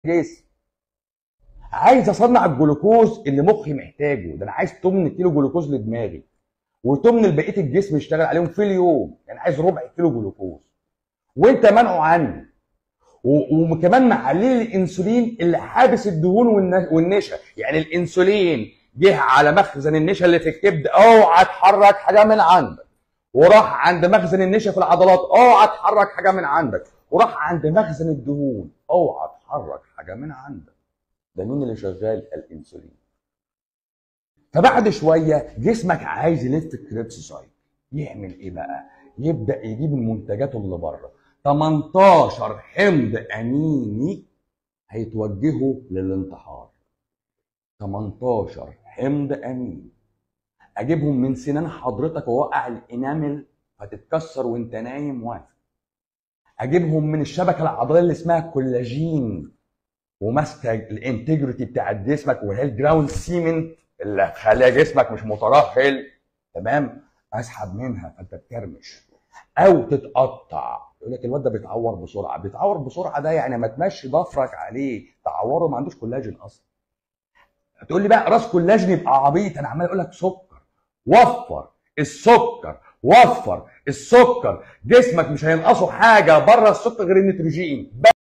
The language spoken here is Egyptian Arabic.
جسم عايز اصنع الجلوكوز اللي مخي محتاجه ده انا عايز 8 كيلو جلوكوز لدماغي وتمن لبقيه الجسم يشتغل عليهم في اليوم يعني عايز ربع كيلو جلوكوز وانت منعه عني و- وكمان معلل الانسولين اللي حابس الدهون والن- والنشا يعني الانسولين جه على مخزن النشا اللي في الكبد اوعى تحرك حاجه من عندك وراح عند مخزن النشا في العضلات اوعى تحرك حاجه من عندك وراح عند مخزن الدهون اوعى تحرك حاجه من عندك ده مين اللي شغال الانسولين فبعد شويه جسمك عايز يلف الكريبس سايكل يعمل ايه بقى يبدا يجيب المنتجات اللي بره 18 حمض اميني هيتوجهوا للانتحار 18 حمض اميني اجيبهم من سنان حضرتك ووقع الانامل فتتكسر وانت نايم واقف اجيبهم من الشبكه العضليه اللي اسمها كولاجين وماسكه الانتجريتي بتاعت جسمك وهي الجراوند سيمنت اللي هتخليها جسمك مش مترهل تمام اسحب منها فانت بتكرمش او تتقطع يقول لك الواد ده بيتعور بسرعه بيتعور بسرعه ده يعني ما تمشي ضفرك عليه تعوره ما عندوش كولاجين اصلا تقول لي بقى راس كولاجين يبقى عبيط انا عمال اقول لك سكر وفر السكر وفر السكر جسمك مش هينقصه حاجه بره السكر غير النيتروجين